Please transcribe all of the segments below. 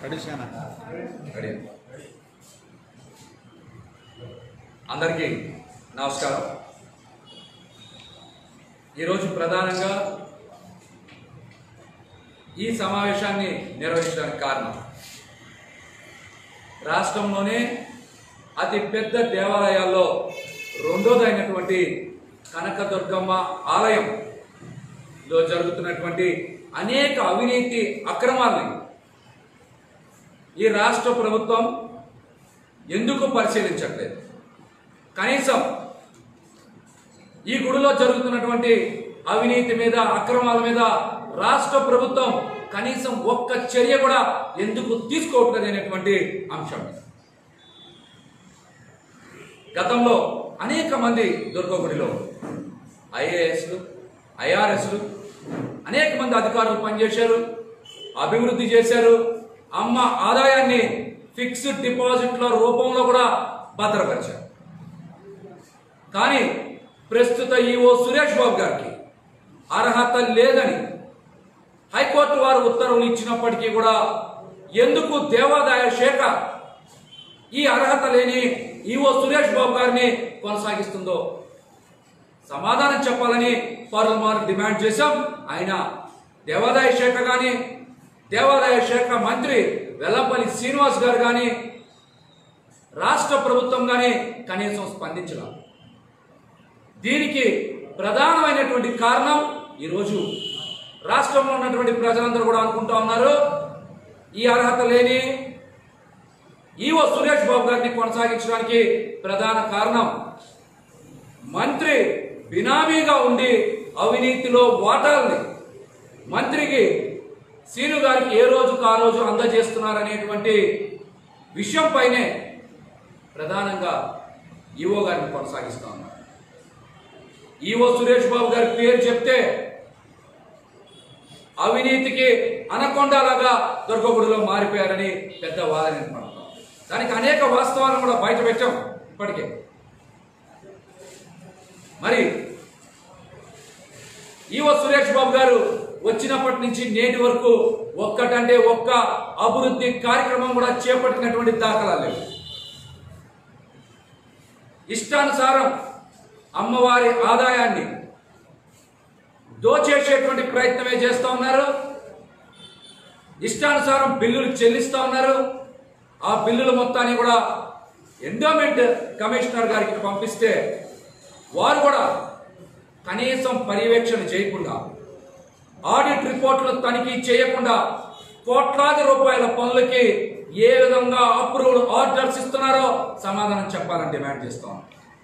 అడిషనా ready అందరికీ నమస్కారం ఈరోజు ప్రధానంగా ఈ సమావేశాన్ని నిర్వహించడానికి కారణం రాష్ట్రంలోనే అతి పెద్ద దేవాలయాల్లో రెండోదైనటువంటి కనకదుర్గమ్మ ఆలయంలో జరుగుతున్నటువంటి అనేక అవినీతి అక్రమాల్ని ఈ రాష్ట్ర ప్రభుత్వం ఎందుకు పరిశీలించట్లేదు కనీసం ఈ గుడిలో జరుగుతున్నటువంటి అవినీతి మీద అక్రమాల మీద రాష్ట్ర ప్రభుత్వం కనీసం ఒక్క చర్య కూడా ఎందుకు తీసుకోవట్లేదు అనేటువంటి అంశం గతంలో అనేక మంది దుర్గగుడిలో ఐఏఎస్లు ఐఆర్ఎస్లు అనేక మంది అధికారులు పనిచేశారు అభివృద్ధి చేశారు అమ్మ ఆదాయాన్ని ఫిక్స్డ్ డిపాజిట్ల రూపంలో కూడా భద్రపరిచారు కానీ ప్రస్తుత ఈఓ సురేష్ బాబు గారికి అర్హత లేదని హైకోర్టు వారు ఉత్తర్వులు ఇచ్చినప్పటికీ కూడా ఎందుకు దేవాదాయ శాఖ ఈ అర్హత లేని ఈఓ సురేష్ బాబు గారిని కొనసాగిస్తుందో సమాధానం చెప్పాలని పలుమారు డిమాండ్ చేశాం ఆయన దేవాదాయ శాఖ కానీ దేవాదాయ శాఖ మంత్రి వెల్లంపల్లి శ్రీనివాస్ గారు కానీ రాష్ట్ర ప్రభుత్వం కానీ కనీసం స్పందించడం దీనికి ప్రధానమైనటువంటి కారణం ఈరోజు రాష్ట్రంలో ఉన్నటువంటి ప్రజలందరూ కూడా అనుకుంటా ఉన్నారు ఈ అర్హత లేని ఈవో సురేష్ బాబు గారిని కొనసాగించడానికి ప్రధాన కారణం మంత్రి బినామీగా ఉండి అవినీతిలో వాటాల్ని మంత్రికి సీను గారికి ఏ రోజుకు ఆ రోజు అందజేస్తున్నారనేటువంటి విషయంపైనే ప్రధానంగా ఈవో గారిని కొనసాగిస్తా ఉన్నారు ఈవో సురేష్ బాబు గారి పేరు చెప్తే అవినీతికి అనకొండలాగా దుర్గగుడిలో మారిపోయారని పెద్ద వాదన వినపడుతున్నాం దానికి అనేక వాస్తవాలను కూడా బయట పెట్టాం ఇప్పటికే మరి ఈవో సురేష్ బాబు గారు వచ్చినప్పటి నుంచి నేటి వరకు ఒక్కటంటే ఒక్క అభివృద్ధి కార్యక్రమం కూడా చేపట్టినటువంటి దాఖలా లేవు ఇష్టానుసారం అమ్మవారి ఆదాయాన్ని దోచేసేటువంటి ప్రయత్నమే చేస్తూ ఉన్నారు ఇష్టానుసారం బిల్లులు చెల్లిస్తూ ఉన్నారు ఆ బిల్లుల మొత్తాన్ని కూడా ఎండోమెంట్ కమిషనర్ గారికి పంపిస్తే వారు కూడా కనీసం పర్యవేక్షణ చేయకుండా ఆడిట్ రిపోర్టులు తనిఖీ చేయకుండా కోట్లాది రూపాయల పనులకి ఏ విధంగా అప్రూవ్డ్ ఆర్డర్స్ ఇస్తున్నారో సమాధానం చెప్పాలని డిమాండ్ చేస్తాం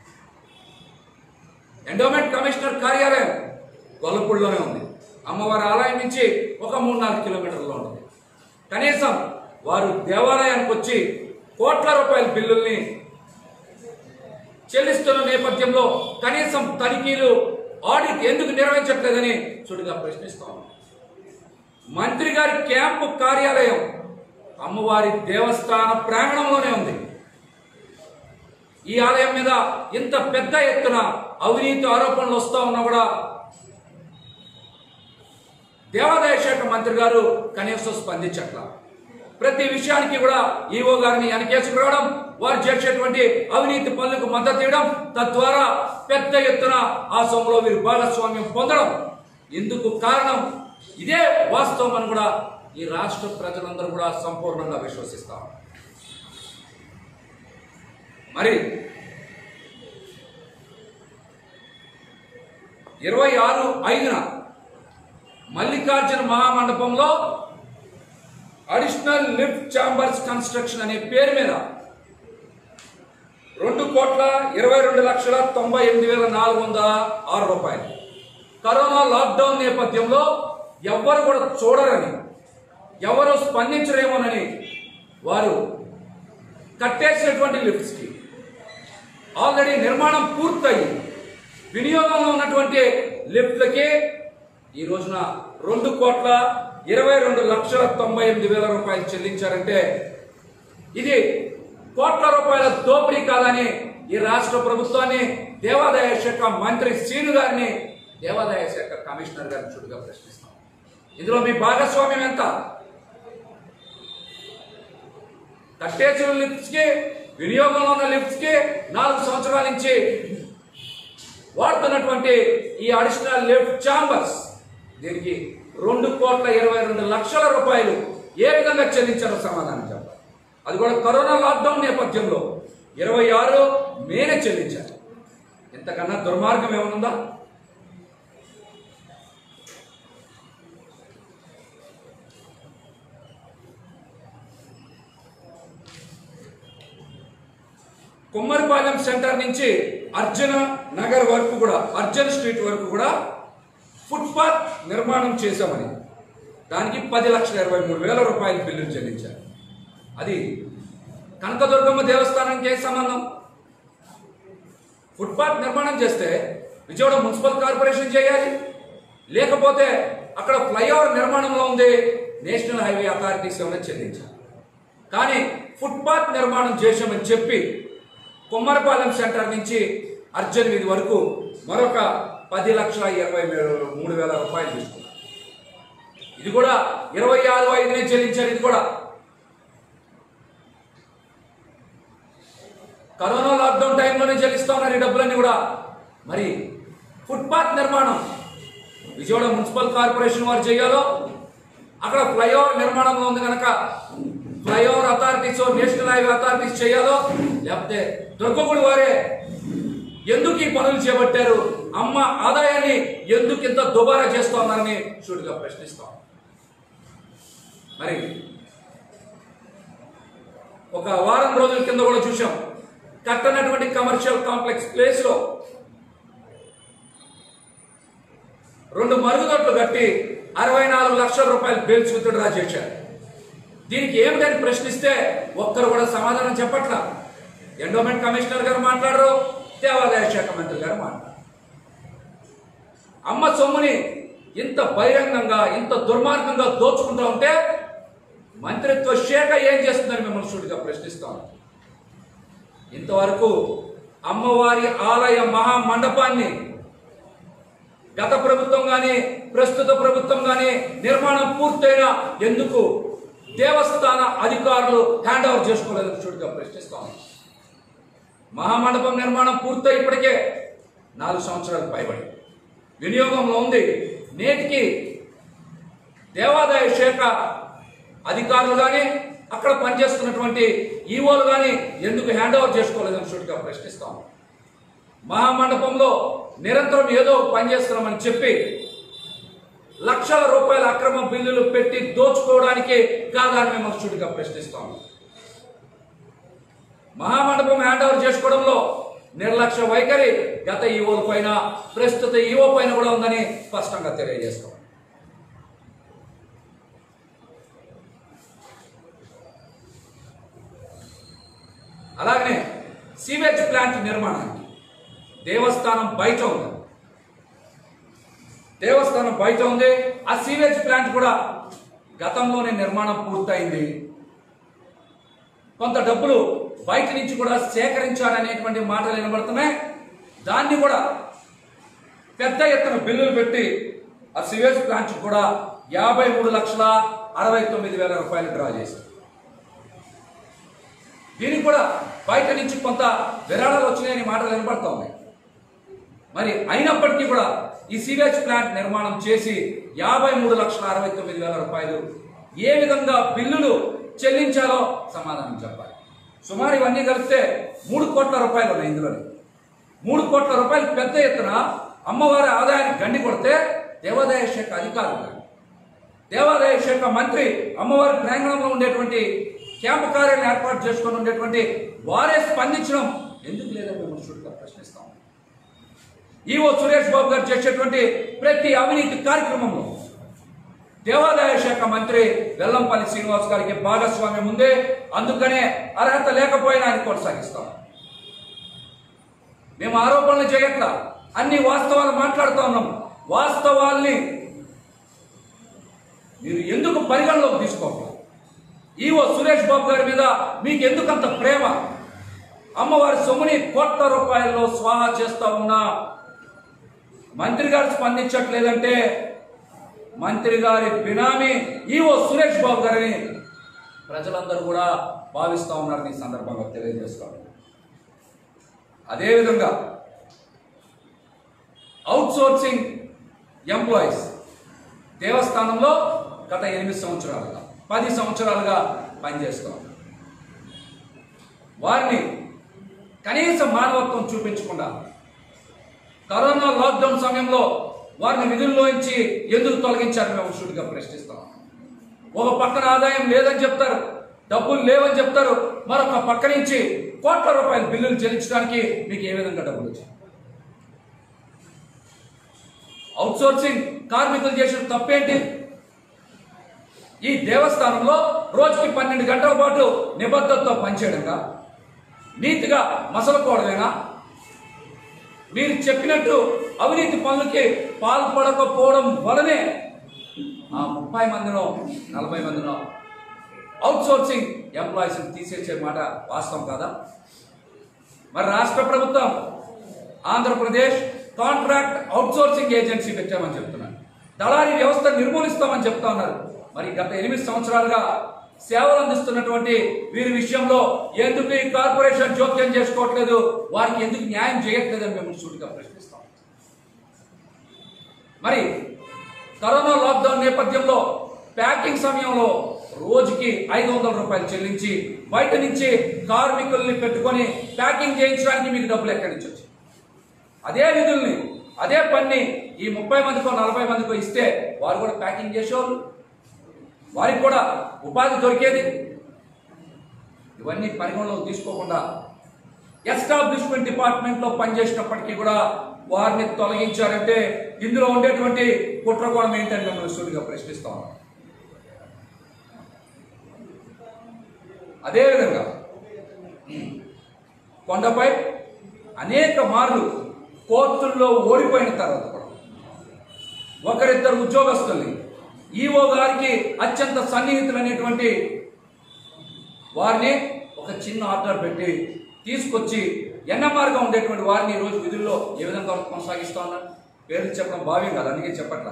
ఎండోమెంట్ కమిషనర్ కార్యాలయం గొల్లపూడిలోనే ఉంది అమ్మవారి ఆలయం నుంచి ఒక మూడు నాలుగు కిలోమీటర్లో ఉంటుంది కనీసం వారు దేవాలయానికి వచ్చి కోట్ల రూపాయల బిల్లుల్ని చెల్లిస్తున్న నేపథ్యంలో కనీసం తనిఖీలు ఆడిట్ ఎందుకు నిర్వహించట్లేదని చుడుగా ప్రశ్నిస్తాం మంత్రి గారి క్యాంపు కార్యాలయం అమ్మవారి దేవస్థాన ప్రాంగణంలోనే ఉంది ఈ ఆలయం మీద ఇంత పెద్ద ఎత్తున అవినీతి ఆరోపణలు వస్తా ఉన్నా కూడా దేవాదాయ శాఖ మంత్రి గారు కనీసం స్పందించట్ల ప్రతి విషయానికి కూడా ఈఓ గారిని వెనకేసుకురావడం వారు చేసేటువంటి అవినీతి పనులకు మద్దతు ఇవ్వడం తద్వారా పెద్ద ఎత్తున ఆ సొమ్ములో వీరు భాగస్వామ్యం పొందడం ఎందుకు కారణం ఇదే వాస్తవం అని కూడా ఈ రాష్ట్ర ప్రజలందరూ కూడా సంపూర్ణంగా విశ్వసిస్తాం మరి ఇరవై ఆరు ఐదున మల్లికార్జున మహామండపంలో అడిషనల్ లిఫ్ట్ ఛాంబర్స్ కన్స్ట్రక్షన్ అనే పేరు మీద రెండు కోట్ల ఇరవై రెండు లక్షల తొంభై ఎనిమిది వేల నాలుగు వందల ఆరు రూపాయలు కరోనా లాక్డౌన్ నేపథ్యంలో ఎవ్వరు కూడా చూడరని ఎవరు స్పందించరేమోనని వారు కట్టేసినటువంటి లిఫ్ట్స్కి ఆల్రెడీ నిర్మాణం పూర్తయి వినియోగంలో ఉన్నటువంటి లిఫ్ట్లకి ఈ రోజున రెండు కోట్ల ఇరవై రెండు లక్షల తొంభై ఎనిమిది వేల రూపాయలు చెల్లించారంటే ఇది కోట్ల రూపాయల దోపిడీ కాదని ఈ రాష్ట్ర ప్రభుత్వాన్ని దేవాదాయ శాఖ మంత్రి శ్రీను గారిని దేవాదాయ శాఖ కమిషనర్ గారిని చుడుగా ప్రశ్నిస్తాం ఇందులో మీ భాగస్వామ్యం ఎంత కట్టేసిన లిఫ్ట్స్ కి వినియోగంలో ఉన్న లిఫ్ట్స్ కి నాలుగు సంవత్సరాల నుంచి వాడుతున్నటువంటి ఈ అడిషనల్ లిఫ్ట్ ఛాంబర్స్ దీనికి రెండు కోట్ల ఇరవై రెండు లక్షల రూపాయలు ఏ విధంగా చెల్లించారో సమాధానం చెప్పాలి అది కూడా కరోనా లాక్డౌన్ నేపథ్యంలో ఇరవై ఆరు మేనే చెల్లించారు ఇంతకన్నా దుర్మార్గం ఏమనుందా కుమ్మరిపాలెం సెంటర్ నుంచి అర్జున నగర్ వరకు కూడా అర్జున్ స్ట్రీట్ వరకు కూడా ఫుట్పాత్ నిర్మాణం చేశామని దానికి పది లక్షల ఇరవై మూడు వేల రూపాయలు బిల్లులు చెల్లించారు అది కనకదుర్గమ్మ దేవస్థానానికి ఏ సంబంధం ఫుట్పాత్ నిర్మాణం చేస్తే విజయవాడ మున్సిపల్ కార్పొరేషన్ చేయాలి లేకపోతే అక్కడ ఫ్లైఓవర్ నిర్మాణంలో ఉంది నేషనల్ హైవే అథారిటీస్ ఏమైనా చెల్లించాలి కానీ ఫుట్పాత్ నిర్మాణం చేశామని చెప్పి కొమ్మరపాలెం సెంటర్ నుంచి అర్జున్ వీధి వరకు మరొక పది లక్షల ఇరవై వేల- మూడు వేల రూపాయలు తీసుకున్నారు ఇది కూడా ఇరవై ఆరు ఐదునే చెల్లించారు ఇది కూడా కరోనా లాక్డౌన్ టైంలోనే చెల్లిస్తా ఉన్నారు ఈ డబ్బులన్నీ కూడా మరి ఫుట్పాత్ నిర్మాణం విజయవాడ మున్సిపల్ కార్పొరేషన్ వారు చేయాలో అక్కడ ఫ్లైఓవర్ నిర్మాణంలో ఉంది కనుక flyover authorities national highway authorities చేయాలో లేకపోతే దుర్గగుడి వారే ఎందుకు ఈ పనులు చేపట్టారు అమ్మ ఆదాయాన్ని ఎందుకు ఇంత దుబారా చేస్తా ఉన్నారని షూట్గా ప్రశ్నిస్తాం మరి ఒక వారం రోజుల కింద కూడా చూసాం కట్టనటువంటి కమర్షియల్ కాంప్లెక్స్ ప్లేస్ లో రెండు మరుగుదొడ్లు కట్టి అరవై నాలుగు లక్షల రూపాయలు బెయిల్స్ విత్డ్రా చేశారు దీనికి ఏమిటని ప్రశ్నిస్తే ఒక్కరు కూడా సమాధానం చెప్పట్లా ఎండోమెంట్ కమిషనర్ గారు మాట్లాడరు దేవాదాయ శాఖ మంత్రి గారు మాట్లాడారు అమ్మ సొమ్ముని ఇంత బహిరంగంగా ఇంత దుర్మార్గంగా దోచుకుంటా ఉంటే మంత్రిత్వ శాఖ ఏం చేస్తుందని మిమ్మల్ని సూటిగా ప్రశ్నిస్తాం ఇంతవరకు అమ్మవారి ఆలయ మహా మండపాన్ని గత ప్రభుత్వం కానీ ప్రస్తుత ప్రభుత్వం కానీ నిర్మాణం పూర్తయిన ఎందుకు దేవస్థాన అధికారులు హ్యాండ్ ఓవర్ చేసుకోలేదని చూడగా ప్రశ్నిస్తాం మహామండపం నిర్మాణం పూర్తయి ఇప్పటికే నాలుగు సంవత్సరాలు పైబడి వినియోగంలో ఉంది నేటికి దేవాదాయ శాఖ అధికారులు కానీ అక్కడ పనిచేస్తున్నటువంటి ఈవోలు కానీ ఎందుకు హ్యాండ్ ఓవర్ చేసుకోలేదని సూటిగా ప్రశ్నిస్తాం మహామండపంలో నిరంతరం ఏదో ఒక పని చేస్తున్నామని చెప్పి లక్షల రూపాయల అక్రమ బిల్లులు పెట్టి దోచుకోవడానికి కాదని మేము సూటిగా ప్రశ్నిస్తాం మహామండపం హ్యాండ్ ఓవర్ చేసుకోవడంలో నిర్లక్ష్య వైఖరి గత ఈవోల పైన ప్రస్తుత ఈవో పైన కూడా ఉందని స్పష్టంగా తెలియజేస్తాం అలాగనే సీవేజ్ ప్లాంట్ నిర్మాణానికి దేవస్థానం బయట ఉంది దేవస్థానం బయట ఉంది ఆ సీవేజ్ ప్లాంట్ కూడా గతంలోనే నిర్మాణం పూర్తయింది కొంత డబ్బులు బయట నుంచి కూడా సేకరించారనేటువంటి మాటలు వినబడుతున్నాయి దాన్ని కూడా పెద్ద ఎత్తున బిల్లులు పెట్టి ఆ సివేజ్ ప్లాంట్ కూడా యాభై మూడు లక్షల అరవై తొమ్మిది వేల రూపాయలు డ్రా చేశారు దీనికి కూడా బయట నుంచి కొంత విరాళాలు వచ్చినాయని మాటలు వినపడతా ఉన్నాయి మరి అయినప్పటికీ కూడా ఈ సీవేజ్ ప్లాంట్ నిర్మాణం చేసి యాభై మూడు లక్షల అరవై తొమ్మిది వేల రూపాయలు ఏ విధంగా బిల్లులు చెల్లించాలో సమాధానం చెప్పాలి సుమారు ఇవన్నీ కలిపితే మూడు కోట్ల రూపాయలు ఉన్నాయి ఇందులోని మూడు కోట్ల రూపాయలు పెద్ద ఎత్తున అమ్మవారి ఆదాయాన్ని గండి కొడితే దేవాదాయ శాఖ అధికారులు కానీ దేవాదాయ శాఖ మంత్రి అమ్మవారి ప్రాంగణంలో ఉండేటువంటి క్యాంపు కార్యాలయం ఏర్పాటు చేసుకొని ఉండేటువంటి వారే స్పందించడం ఎందుకు లేదని మేము చుట్టుగా ప్రశ్నిస్తాం ఈవో సురేష్ బాబు గారు చేసేటువంటి ప్రతి అవినీతి కార్యక్రమంలో దేవాదాయ శాఖ మంత్రి వెల్లంపల్లి శ్రీనివాస్ గారికి భాగస్వామ్యం ఉంది అందుకనే అర్హత లేకపోయినా ఆయన కొనసాగిస్తాం మేము ఆరోపణలు చేయట్లా అన్ని వాస్తవాలు మాట్లాడుతూ ఉన్నాం వాస్తవాల్ని మీరు ఎందుకు పరిగణలోకి తీసుకోవాలి ఈవో సురేష్ బాబు గారి మీద మీకు ఎందుకంత ప్రేమ అమ్మవారి సొమ్ముని కోట్ల రూపాయల్లో స్వాహా చేస్తా ఉన్నా మంత్రి గారు స్పందించట్లేదంటే మంత్రి గారి బినామీ ఈవో సురేష్ బాబు గారిని ప్రజలందరూ కూడా భావిస్తూ ఉన్నారని ఈ సందర్భంగా తెలియజేసుకోవాలి అదేవిధంగా అవుట్సోర్సింగ్ ఎంప్లాయీస్ దేవస్థానంలో గత ఎనిమిది సంవత్సరాలుగా పది సంవత్సరాలుగా పనిచేస్తూ ఉన్నారు వారిని కనీస మానవత్వం చూపించకుండా కరోనా లాక్డౌన్ సమయంలో వారిని విధుల్లోంచి ఎందుకు తొలగించారని మేము షూట్గా ప్రశ్నిస్తాం ఒక పక్కన ఆదాయం లేదని చెప్తారు డబ్బులు లేవని చెప్తారు మరొక పక్క నుంచి కోట్ల రూపాయల బిల్లులు చెల్లించడానికి మీకు ఏ విధంగా డబ్బులు వచ్చాయి అవుట్సోర్సింగ్ కార్మికులు చేసిన తప్పేంటి ఈ దేవస్థానంలో రోజుకి పన్నెండు గంటల పాటు నిబద్ధతతో పనిచేయడంగా నీతిగా మసలుకోవడమేనా మీరు చెప్పినట్టు అవినీతి పనులకి పాల్పడకపోవడం వలనే ఆ ముప్పై మందినో నలభై మందినో అవుట్సోర్సింగ్ ఎంప్లాయీస్ తీసేసే మాట వాస్తవం కాదా మరి రాష్ట్ర ప్రభుత్వం ఆంధ్రప్రదేశ్ కాంట్రాక్ట్ అవుట్సోర్సింగ్ ఏజెన్సీ పెట్టామని చెప్తున్నారు దళారీ వ్యవస్థ నిర్మూలిస్తామని చెప్తా ఉన్నారు మరి గత ఎనిమిది సంవత్సరాలుగా సేవలు అందిస్తున్నటువంటి వీరి విషయంలో ఎందుకు ఈ కార్పొరేషన్ జోక్యం చేసుకోవట్లేదు వారికి ఎందుకు న్యాయం చేయట్లేదని మేము సూటిగా ప్రశ్నిస్తాం మరి కరోనా లాక్డౌన్ నేపథ్యంలో ప్యాకింగ్ సమయంలో రోజుకి ఐదు వందల రూపాయలు చెల్లించి బయట నుంచి కార్మికుల్ని పెట్టుకొని ప్యాకింగ్ చేయించడానికి మీకు డబ్బులు ఎక్కడి నుంచి వచ్చాయి అదే విధుల్ని అదే పని ఈ ముప్పై మందికో నలభై మందికో ఇస్తే వారు కూడా ప్యాకింగ్ చేసేవాళ్ళు వారికి కూడా ఉపాధి దొరికేది ఇవన్నీ పరిగణలోకి తీసుకోకుండా ఎస్టాబ్లిష్మెంట్ డిపార్ట్మెంట్లో పనిచేసినప్పటికీ కూడా వారిని తొలగించారంటే ఇందులో ఉండేటువంటి కుట్రకోణం ఏంటని మిమ్మల్ని సూటిగా ప్రశ్నిస్తా ఉన్నాం అదేవిధంగా కొండపై అనేక మార్లు కోర్టుల్లో ఓడిపోయిన తర్వాత కూడా ఒకరిద్దరు ఉద్యోగస్తుల్ని ఈఓ గారికి అత్యంత సన్నిహితులైనటువంటి వారిని ఒక చిన్న ఆర్డర్ పెట్టి తీసుకొచ్చి ఎన్ఎంఆర్గా ఉండేటువంటి వారిని ఈ రోజు విధుల్లో ఏ విధంగా కొనసాగిస్తా ఉన్నారు పేర్లు చెప్పడం భావ్యం కాదు అందుకే చెప్పట్లా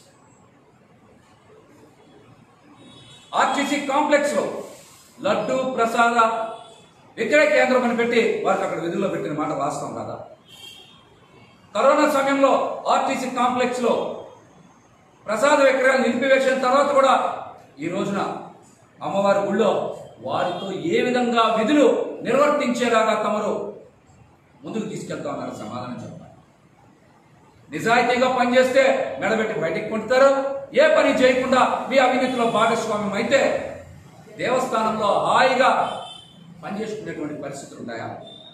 ఆర్టీసీ కాంప్లెక్స్ లో లడ్డు ప్రసాద విక్రయ కేంద్రం అని పెట్టి వారికి అక్కడ విధుల్లో పెట్టిన మాట వాస్తవం కాదా కరోనా సమయంలో ఆర్టీసీ కాంప్లెక్స్ లో ప్రసాద విక్రయాలు నిలిపివేసిన తర్వాత కూడా ఈ రోజున అమ్మవారి గుళ్ళో వారితో ఏ విధంగా విధులు నిర్వర్తించేలాగా తమరు ముందుకు తీసుకెళ్తా ఉన్నారు సమాధానం చెప్పాలి నిజాయితీగా పనిచేస్తే మెడబెట్టి బయటికి కొంటారు ఏ పని చేయకుండా మీ అవినీతిలో భాగస్వామ్యం అయితే దేవస్థానంలో హాయిగా పనిచేసుకునేటువంటి పరిస్థితులు ఉన్నాయా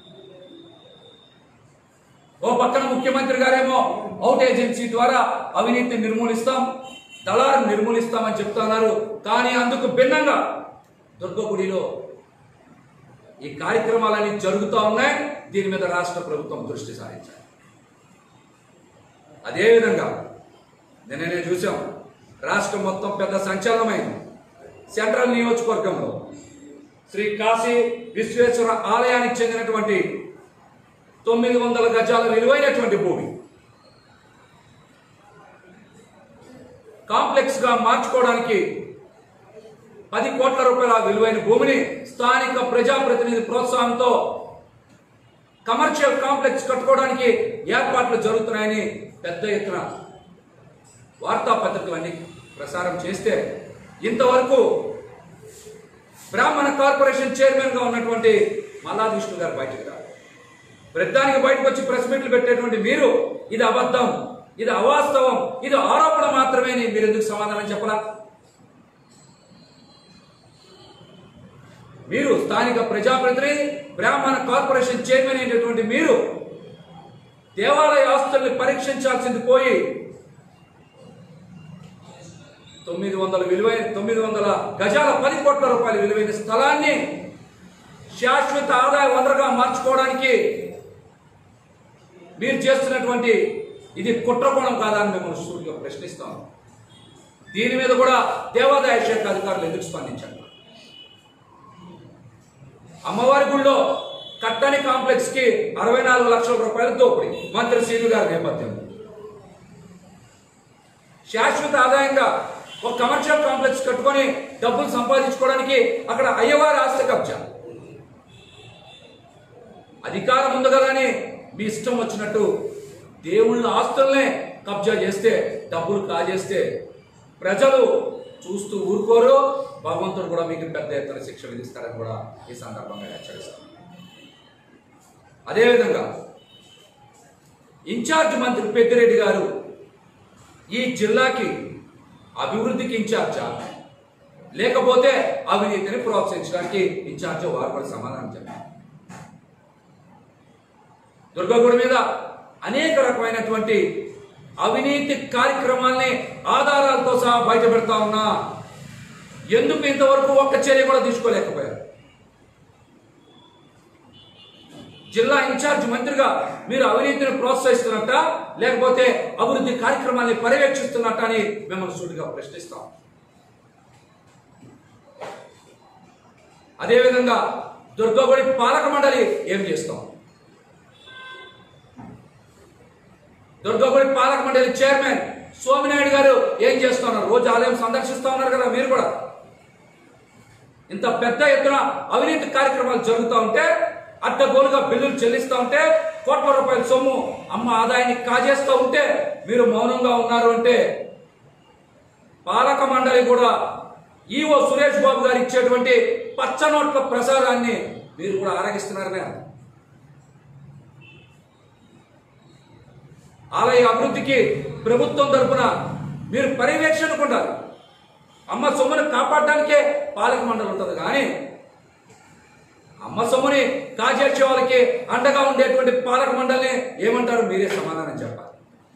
ఓ పక్కన ముఖ్యమంత్రి గారేమో అవుట్ ఏజెన్సీ ద్వారా అవినీతిని నిర్మూలిస్తాం దళారుని నిర్మూలిస్తామని చెప్తున్నారు కానీ అందుకు భిన్నంగా దుర్గగుడిలో ఈ కార్యక్రమాలన్నీ జరుగుతూ ఉన్నాయి దీని మీద రాష్ట్ర ప్రభుత్వం దృష్టి సారించాలి అదేవిధంగా నిన్ననే చూసాం రాష్ట్రం మొత్తం పెద్ద సంచలనమైంది సెంట్రల్ నియోజకవర్గంలో శ్రీ కాశీ విశ్వేశ్వర ఆలయానికి చెందినటువంటి తొమ్మిది వందల గజాల విలువైనటువంటి భూమి కాంప్లెక్స్ గా మార్చుకోవడానికి పది కోట్ల రూపాయల విలువైన భూమిని స్థానిక ప్రజాప్రతినిధి ప్రోత్సాహంతో కమర్షియల్ కాంప్లెక్స్ కట్టుకోవడానికి ఏర్పాట్లు జరుగుతున్నాయని పెద్ద ఎత్తున వార్తాపత్రికలన్నీ ప్రసారం చేస్తే ఇంతవరకు బ్రాహ్మణ కార్పొరేషన్ చైర్మన్ గా ఉన్నటువంటి మల్లాది విష్ణు గారు బయటకు రారు ప్రతిదానికి బయటకు వచ్చి ప్రెస్ మీట్లు పెట్టేటువంటి మీరు ఇది అబద్ధం ఇది అవాస్తవం ఇది ఆరోపణ మాత్రమే అని మీరు ఎందుకు సమాధానం చెప్పలా మీరు స్థానిక ప్రజాప్రతినిధి బ్రాహ్మణ కార్పొరేషన్ చైర్మన్ అయినటువంటి మీరు దేవాలయ ఆస్తుల్ని పరీక్షించాల్సింది పోయి తొమ్మిది వందల విలువైన తొమ్మిది వందల గజాల పది కోట్ల రూపాయల విలువైన స్థలాన్ని శాశ్వత ఆదాయ వనరుగా మార్చుకోవడానికి మీరు చేస్తున్నటువంటి ఇది కుట్రకోణం కాదా అని మిమ్మల్ని సూటిగా ప్రశ్నిస్తాం దీని మీద కూడా దేవాదాయ శాఖ అధికారులు ఎందుకు స్పందించారు అమ్మవారి గుళ్ళో కట్టని కాంప్లెక్స్ కి అరవై నాలుగు లక్షల రూపాయల దోపిడీ మంత్రి సీను గారి నేపథ్యంలో శాశ్వత ఆదాయంగా ఒక కమర్షియల్ కాంప్లెక్స్ కట్టుకొని డబ్బులు సంపాదించుకోవడానికి అక్కడ అయ్యవారి ఆస్తి కబ్జా అధికారం ఉండగానే మీ ఇష్టం వచ్చినట్టు దేవుళ్ళ ఆస్తుల్నే కబ్జా చేస్తే డబ్బులు కాజేస్తే ప్రజలు చూస్తూ ఊరుకోరు భగవంతుడు కూడా మీకు పెద్ద ఎత్తున శిక్ష విధిస్తారని కూడా ఈ సందర్భంగా హెచ్చరిస్తాను అదేవిధంగా ఇన్ఛార్జ్ మంత్రి పెద్దిరెడ్డి గారు ఈ జిల్లాకి అభివృద్ధికి ఇన్ఛార్జా లేకపోతే అవినీతిని ప్రోత్సహించడానికి ఇన్ఛార్జ్ వారు కూడా సమాధానం చెప్పారు దుర్గగుడి మీద అనేక రకమైనటువంటి అవినీతి కార్యక్రమాల్ని ఆధారాలతో సహా బయట పెడతా ఉన్నా ఎందుకు ఇంతవరకు ఒక్క చర్య కూడా తీసుకోలేకపోయారు జిల్లా ఇన్ఛార్జ్ మంత్రిగా మీరు అవినీతిని ప్రోత్సహిస్తున్నట్ట లేకపోతే అభివృద్ధి కార్యక్రమాన్ని పర్యవేక్షిస్తున్నట్ట అని మిమ్మల్ని సూటిగా ప్రశ్నిస్తాం అదేవిధంగా దుర్గగుడి పాలక మండలి ఏం చేస్తాం దుర్గగుడి పాలక మండలి చైర్మన్ సోమినాయుడు గారు ఏం చేస్తున్నారు రోజు ఆలయం సందర్శిస్తా ఉన్నారు కదా మీరు కూడా ఇంత పెద్ద ఎత్తున అవినీతి కార్యక్రమాలు జరుగుతూ ఉంటే అడ్డగోలుగా బిల్లులు చెల్లిస్తూ ఉంటే కోట్ల రూపాయల సొమ్ము అమ్మ ఆదాయాన్ని కాజేస్తూ ఉంటే మీరు మౌనంగా ఉన్నారు అంటే పాలక మండలి కూడా ఈవో సురేష్ బాబు గారు ఇచ్చేటువంటి పచ్చ నోట్ల ప్రసారాన్ని మీరు కూడా ఆరగిస్తున్నారనే అర్థం. ఆలయ అభివృద్ధికి ప్రభుత్వం తరపున మీరు పర్యవేక్షణకు ఉండాలి అమ్మ సొమ్ముని కాపాడడానికే పాలక మండలి ఉంటుంది కానీ అమ్మ సొమ్ముని కాజేర్చే వాళ్ళకి అండగా ఉండేటువంటి పాలక మండలిని ఏమంటారు మీరే సమాధానం చెప్పాలి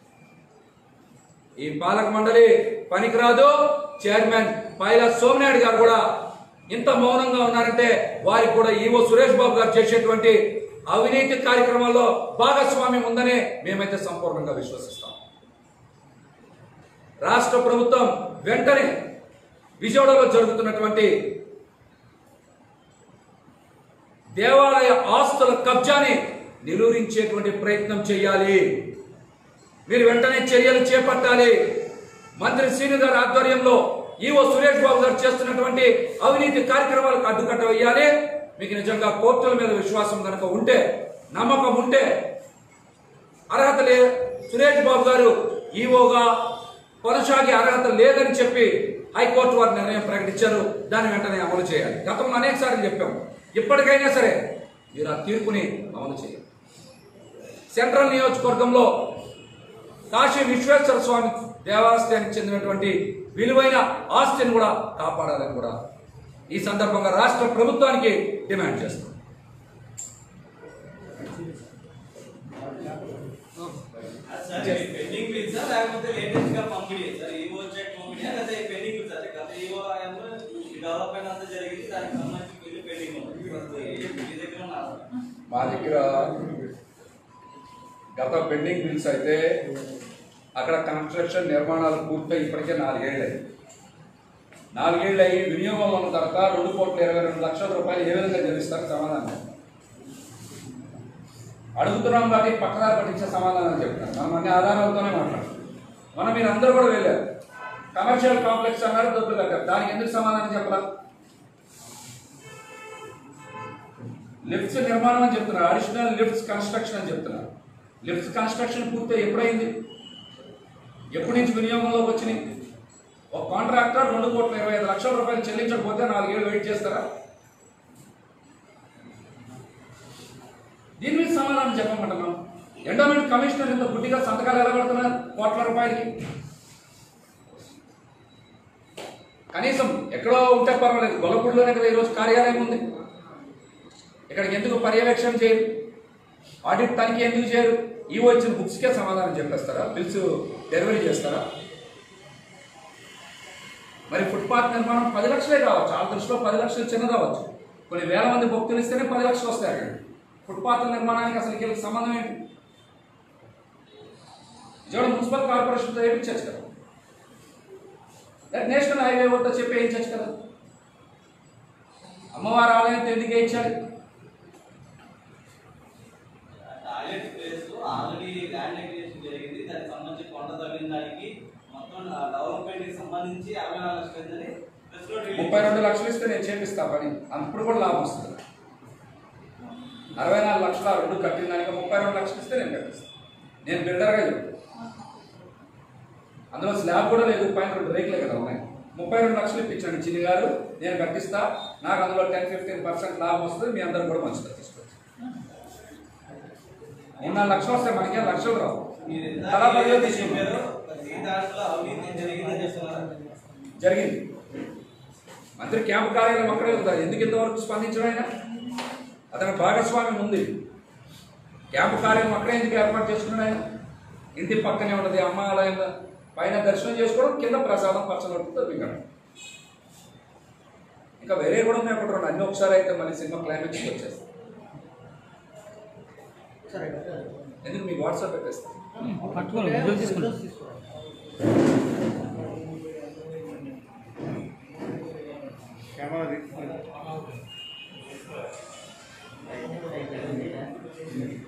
ఈ పాలక మండలి పనికిరాదు చైర్మన్ పైల సోమనాయుడు గారు కూడా ఇంత మౌనంగా ఉన్నారంటే వారికి కూడా ఈవో సురేష్ బాబు గారు చేసేటువంటి అవినీతి కార్యక్రమాల్లో భాగస్వామ్యం ఉందని మేమైతే సంపూర్ణంగా విశ్వసిస్తాం రాష్ట్ర ప్రభుత్వం వెంటనే విజయవాడలో జరుగుతున్నటువంటి దేవాలయ ఆస్తుల కబ్జాని నిలువరించేటువంటి ప్రయత్నం చేయాలి మీరు వెంటనే చర్యలు చేపట్టాలి మంత్రి శ్రీను గారి ఆధ్వర్యంలో ఈవో సురేష్ బాబు గారు చేస్తున్నటువంటి అవినీతి కార్యక్రమాలకు అడ్డుకట్ట వేయాలి మీకు నిజంగా కోర్టుల మీద విశ్వాసం కనుక ఉంటే నమ్మకం ఉంటే అర్హత లే సురేష్ బాబు గారు ఈవోగా కొనసాగే అర్హత లేదని చెప్పి హైకోర్టు వారి నిర్ణయం ప్రకటించారు దాన్ని వెంటనే అమలు చేయాలి గతంలో అనేక సార్లు చెప్పాం ఇప్పటికైనా సరే మీరు ఆ తీర్పుని అమలు చేయాలి సెంట్రల్ నియోజకవర్గంలో కాశీ విశ్వేశ్వర స్వామి దేవాలయానికి చెందినటువంటి విలువైన ఆస్తిని కూడా కాపాడాలని కూడా ఈ సందర్భంగా రాష్ట్ర ప్రభుత్వానికి డిమాండ్ చేస్తాం సార్ ఇది పెండింగ్ బిల్ సార్ లేకపోతే లేటెస్ట్ గా పంపిణీ సార్ ఈ వచ్చే పంపిణీ లేదా పెండింగ్ బిల్ సార్ గత ఈవో హయాంలో ఈ డెవలప్మెంట్ అంతా జరిగింది దానికి సంబంధించి బిల్లు పెండింగ్ ఉంది ప్రస్తుతం ఈ- మీ దగ్గర ఉన్నారు మా దగ్గర గత పెండింగ్ బిల్స్ అయితే అక్కడ కన్స్ట్రక్షన్ నిర్మాణాలు పూర్తయి ఇప్పటికే నాలుగేళ్ళు అయ్యి నాలుగేళ్ళు అయ్యి వినియోగంలో ఉన్న తర్వాత రెండు కోట్ల ఇరవై రెండు లక్షల రూపాయలు ఏ విధంగా చెల్లిస్తారు సమాధానం చెప్పండి. అడుగుతున్నాం కాబట్టి పక్కదారి పట్టించే సమాధానం చెప్తాను మనం అన్ని ఆధారాలతోనే మాట్లాడుతున్నాం మనం మీరు అందరూ కూడా వెళ్ళారు కమర్షియల్ కాంప్లెక్స్ అన్నారు డబ్బులు కట్టారు దానికి ఎందుకు సమాధానం చెప్పరా లిఫ్ట్స్ నిర్మాణం అని చెప్తున్నారు అడిషనల్ లిఫ్ట్స్ కన్స్ట్రక్షన్ అని చెప్తున్నారు లిఫ్ట్స్ కన్స్ట్రక్షన్ పూర్తి ఎప్పుడైంది ఎప్పటి నుంచి వినియోగంలోకి వచ్చినాయి ఒక కాంట్రాక్టర్ రెండు కోట్ల ఇరవై ఐదు లక్షల రూపాయలు చెల్లించకపోతే నాలుగేళ్ళు వెయిట్ చేస్తారా దీని మీద సమాధానం చెప్పమంటున్నాం ఎండోమెంట్ కమిషనర్ ఇంత గుడ్డిగా సంతకాలు ఎలా పెడుతున్నారు కోట్ల రూపాయలకి కనీసం ఎక్కడో ఉంటే పర్వాలేదు గొల్లపూడిలోనే కదా ఈరోజు కార్యాలయం ఉంది ఇక్కడికి ఎందుకు పర్యవేక్షణ చేయరు ఆడిట్ తనిఖీ ఎందుకు చేయరు ఈవో ఇచ్చిన బుక్స్కే సమాధానం చెప్పేస్తారా బిల్స్ డెలివరీ చేస్తారా మరి ఫుట్పాత్ నిర్మాణం పది లక్షలే కావచ్చు ఆ దృష్టిలో పది లక్షలు చిన్నదవచ్చు కొన్ని వేల మంది భక్తులు ఇస్తేనే పది లక్షలు వస్తాయి అక్కడ ఫుట్పాత్ నిర్మాణానికి అసలు వీళ్ళకి సంబంధం ఏంటి విజయవాడ మున్సిపల్ కార్పొరేషన్తో వేయించచ్చు కదా లేదా నేషనల్ హైవే వద్ద చెప్పి వేయించచ్చు కదా అమ్మవారి ఆలయంతో ఎందుకు వేయించాలి టాయిలెట్ ప్లేస్ లో ఆల్రెడీ ల్యాండ్ అక్విజిషన్ జరిగింది దానికి సంబంధించి కొండ తవ్విన దానికి మొత్తం డెవలప్మెంట్ కి సంబంధించి యాభై ముప్పై రెండు లక్షలు ఇస్తే నేను చేపిస్తా పని అప్పుడు కూడా లాభం వస్తుంది అరవై నాలుగు లక్షల రెండు కట్టిన దానికి ముప్పై రెండు లక్షలు ఇస్తే నేను కట్టిస్తాను నేను బిల్డర్గా చెప్తాను అందులో స్లాబ్ కూడా లేదు పైన రెండు రేకులే కదా ఉన్నాయి ముప్పై రెండు లక్షలు ఇప్పించండి చిన్ని గారు నేను కట్టిస్తా నాకు అందులో టెన్ ఫిఫ్టీన్ పర్సెంట్ లాభం వస్తుంది మీ అందరు కూడా మంచిగా తీసుకోవచ్చు మూడు నాలుగు లక్షలు వస్తాయి మనకే లక్షలు రావు మీరు ఇందాక అలా పదిలో ఏదైతే తీసుకుంటాం చెప్పారో ప్రతి దాంట్లో అవినీతి జరిగిందని చెప్తున్నారు జరిగింది మంత్రి క్యాంపు కార్యాలయం అక్కడే ఉందా ఎందుకు ఇంతవరకు స్పందించడం ఆయన అతని భాగస్వామ్యం ఉంది క్యాంపు కార్యాలయం అక్కడే ఎందుకు ఏర్పాటు చేసుకున్నాడు ఆయన ఇంటి పక్కనే ఉన్నది అమ్మ ఆలయం పైన దర్శనం చేసుకోవడం కింద ప్రసాదం పచ్చనొట్టుతో దిగడం ఇంకా వేరే కూడా ఉన్నాయి ఒకటి రెండు అన్ని ఒకసారి అయితే మళ్ళీ సినిమా క్లైమాక్స్కి వచ్చేస్తాం ఎందుకు మీకు వాట్సాప్ పెట్టేస్తాం పట్టుకోండి వీడియో తీసుకుంటాం కెమెరా తీసుకుంటాం